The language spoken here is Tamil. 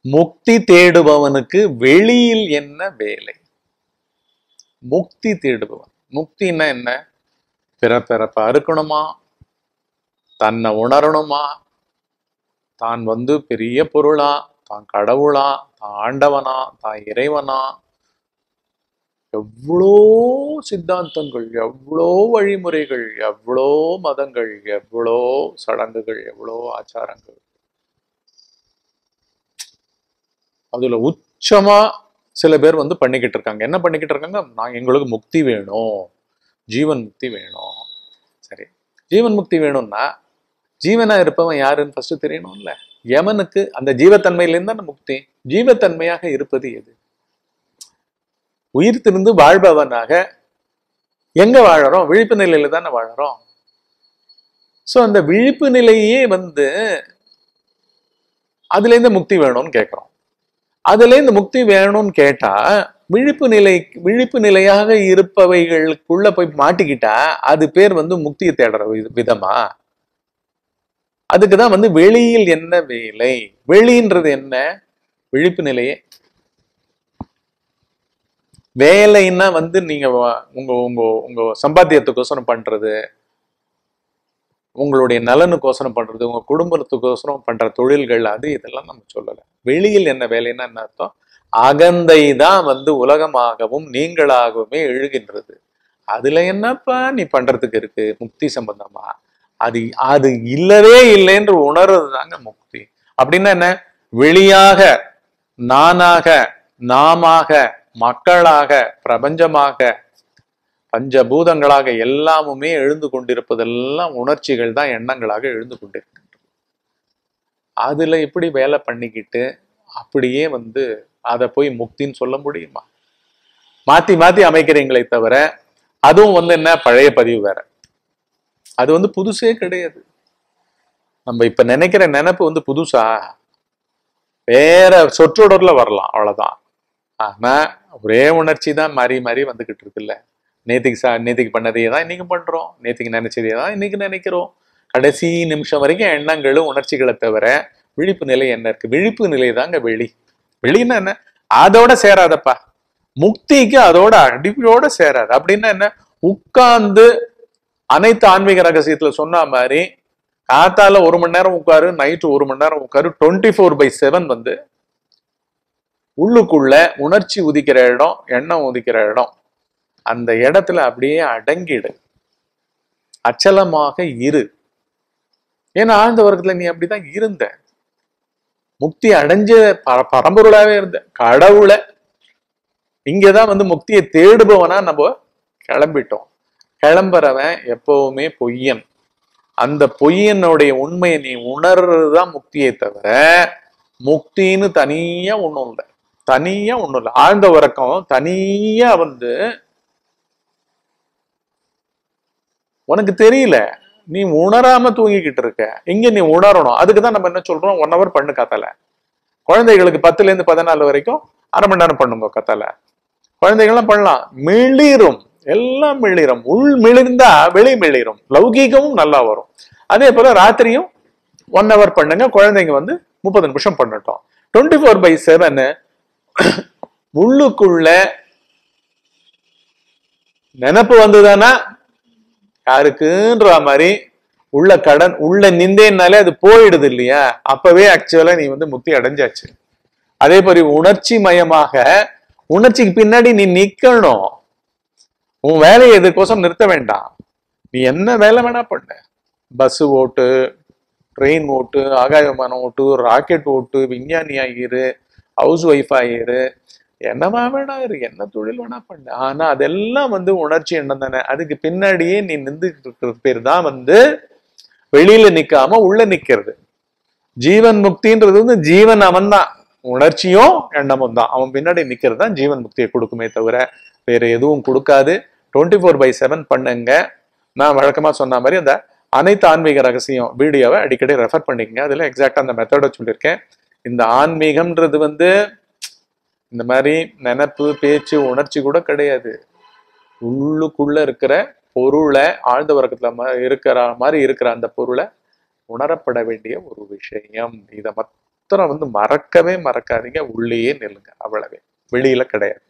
முக்தி தேடுபவனுக்கு வெளியில் என்ன வேலை முக்தி தேடுபவன் முக்தின்னா என்ன பிறப்பிறப்ப அறுக்கணுமா தன்னை உணரணுமா தான் வந்து பெரிய பொருளா தான் கடவுளா தான் ஆண்டவனா தான் இறைவனா எவ்வளோ சித்தாந்தங்கள் எவ்வளோ வழிமுறைகள் எவ்வளோ மதங்கள் எவ்வளோ சடங்குகள் எவ்வளோ ஆச்சாரங்கள் அதுல உச்சமா சில பேர் வந்து பண்ணிக்கிட்டு இருக்காங்க என்ன பண்ணிக்கிட்டு இருக்காங்க நான் எங்களுக்கு முக்தி வேணும் ஜீவன் முக்தி வேணும் சரி ஜீவன் முக்தி வேணும்னா ஜீவனா இருப்பவன் யாருன்னு ஃபர்ஸ்ட் தெரியணும்ல யமனுக்கு அந்த ஜீவத்தன்மையிலேருந்து தானே முக்தி ஜீவத்தன்மையாக இருப்பது எது உயிர் திருந்து வாழ்பவனாக எங்க வாழறோம் விழிப்பு நிலையில தானே வாழறோம் சோ அந்த விழிப்பு நிலையே வந்து அதுல இருந்து முக்தி வேணும்னு கேட்கிறோம் அதுல இருந்து முக்தி வேணும்னு கேட்டா விழிப்பு நிலை விழிப்பு நிலையாக இருப்பவைகளுக்குள்ள போய் மாட்டிக்கிட்டா அது பேர் வந்து முக்தியை தேடுற வி- விதமா அதுக்குதான் வந்து வெளியில் என்ன வேலை வெளின்றது என்ன விழிப்பு நிலையே வேலைன்னா வந்து நீங்க வ- உங்க உங்க உங்க சம்பாத்தியத்துக்கோசரம் பண்றது உங்களுடைய நலனுக்கோசரம் பண்றது உங்க குடும்பத்துக்கோசரம் பண்ற தொழில்கள் அது இதெல்லாம் நம்ம சொல்லல வெளியில் என்ன வேலைன்னா என்ன அர்த்தம் அகந்தை தான் வந்து உலகமாகவும் நீங்களாகவுமே எழுகின்றது அதுல என்னப்பா நீ பண்றதுக்கு இருக்கு முக்தி சம்பந்தமா அது அது இல்லவே இல்லைன்ற உணர்றது தாங்க முக்தி அப்படின்னா என்ன வெளியாக நானாக நாமாக மக்களாக பிரபஞ்சமாக பஞ்சபூதங்களாக எல்லாமுமே எழுந்து கொண்டிருப்பதெல்லாம் உணர்ச்சிகள் தான் எண்ணங்களாக எழுந்து கொண்டிருக்கின்றன அதுல இப்படி வேலை பண்ணிக்கிட்டு அப்படியே வந்து அதை போய் முக்தின்னு சொல்ல முடியுமா மாத்தி மாத்தி அமைக்கிறீங்களே தவிர அதுவும் வந்து என்ன பழைய பதிவு வேற அது வந்து புதுசே கிடையாது நம்ம இப்ப நினைக்கிற நினைப்பு வந்து புதுசா வேற சொற்றொடர்ல வரலாம் அவ்வளவுதான் ஆனா ஒரே உணர்ச்சி தான் மாறி மாறி வந்துகிட்டு இருக்குல்ல நேத்திக்கு சா நேத்திக்கு பண்ணதையே தான் இன்னைக்கு பண்றோம் நேத்திக்கு நினைச்சதையே தான் இன்னைக்கு நினைக்கிறோம் கடைசி நிமிஷம் வரைக்கும் எண்ணங்களும் உணர்ச்சிகளை தவிர விழிப்பு நிலை என்ன இருக்கு விழிப்பு நிலை தாங்க வெளி வெளின்னா என்ன அதோட சேராதப்பா முக்திக்கு அதோட அடிப்போட சேராது அப்படின்னா என்ன உட்கார்ந்து அனைத்து ஆன்மீக ரகசியத்துல சொன்ன மாதிரி காத்தால ஒரு மணி நேரம் உட்காரு நைட்டு ஒரு மணி நேரம் உட்காரு டுவெண்ட்டி ஃபோர் பை செவன் வந்து உள்ளுக்குள்ள உணர்ச்சி உதிக்கிற இடம் எண்ணம் உதிக்கிற இடம் அந்த இடத்துல அப்படியே அடங்கிடு அச்சலமாக இரு ஏன்னா ஆழ்ந்த வர்க்கத்துல நீ அப்படிதான் இருந்த முக்தி அடைஞ்ச பர- பரம்பொருளாவே இருந்த கடவுளை இங்கதான் வந்து முக்தியை தேடுபவனா நம்ம கிளம்பிட்டோம் கிளம்புறவன் எப்பவுமே பொய்யன் அந்த பொய்யனுடைய உண்மையை நீ உணர்றதுதான் முக்தியை தவிர முக்தின்னு தனியா ஒண்ணும் இல்லை தனியா ஒண்ணும் இல்லை ஆழ்ந்த உறக்கம் தனியா வந்து உனக்கு தெரியல நீ உணராம தூங்கிக்கிட்டு இருக்க இங்க நீ உணரணும் அதுக்கு தான் நம்ம என்ன சொல்றோம் ஒன் ஹவர் பண்ணு கத்தல குழந்தைகளுக்கு பத்துல இருந்து பதினாலு வரைக்கும் அரை மணி நேரம் பண்ணுங்க கத்தல குழந்தைகள்லாம் பண்ணலாம் மிளிரும் எல்லாம் மிளிரும் உள் மிளிர்ந்தா வெளி மிளிரும் லௌகீகமும் நல்லா வரும் அதே போல ராத்திரியும் ஒன் ஹவர் பண்ணுங்க குழந்தைங்க வந்து முப்பது நிமிஷம் பண்ணட்டும் டுவெண்ட்டி ஃபோர் பை செவன் உள்ளுக்குள்ள நினப்பு வந்ததுன்னா யாருக்குன்ற மாதிரி உள்ள கடன் உள்ள நிந்தேன்னாலே அது போயிடுது இல்லையா அப்பவே ஆக்சுவலா நீ வந்து முக்தி அடைஞ்சாச்சு அதே மாதிரி உணர்ச்சி மயமாக உணர்ச்சிக்கு பின்னாடி நீ நிக்கணும் உன் வேலையை இதுக்கோசம் நிறுத்த வேண்டாம் நீ என்ன வேலை வேணா பண்ண பஸ் ஓட்டு ட்ரெயின் ஓட்டு ஆகாய விமானம் ஓட்டு ராக்கெட் ஓட்டு விஞ்ஞானி ஆகிரு ஹவுஸ் ஒய்ஃப் ஆகிரு என்னவா வேணா இரு என்ன தொழில் வேணா பண்ணு ஆனா அதெல்லாம் வந்து உணர்ச்சி எண்ணம் தானே அதுக்கு பின்னாடியே நீ நின்றுட்டு இருக்கிற பேர் தான் வந்து வெளியில நிக்காம உள்ள நிக்கிறது ஜீவன் முக்தின்றது வந்து ஜீவன் அவன் தான் உணர்ச்சியும் எண்ணமும் தான் அவன் பின்னாடி நிக்கிறது தான் ஜீவன் முக்தியை கொடுக்குமே தவிர வேற எதுவும் கொடுக்காது டுவெண்ட்டி ஃபோர் பை செவன் பண்ணுங்க நான் வழக்கமா சொன்ன மாதிரி அந்த அனைத்து ஆன்மீக ரகசியம் வீடியோவை அடிக்கடி ரெஃபர் பண்ணிக்கங்க அதுல எக்ஸாக்டா அந்த மெத்தடை சொல்லியிருக்கேன் இந்த ஆன்மீகம்ன்றது வந்து இந்த மாதிரி நினப்பு பேச்சு உணர்ச்சி கூட கிடையாது உள்ளுக்குள்ள இருக்கிற பொருளை ஆழ்ந்த வர்க்கத்துல ம- இருக்கிற மாதிரி இருக்கிற அந்த பொருளை உணரப்பட வேண்டிய ஒரு விஷயம் இதை மத் மாத்திரம் வந்து மறக்கவே மறக்காதீங்க உள்ளேயே நில்லுங்க அவ்வளவே வெளியில கிடையாது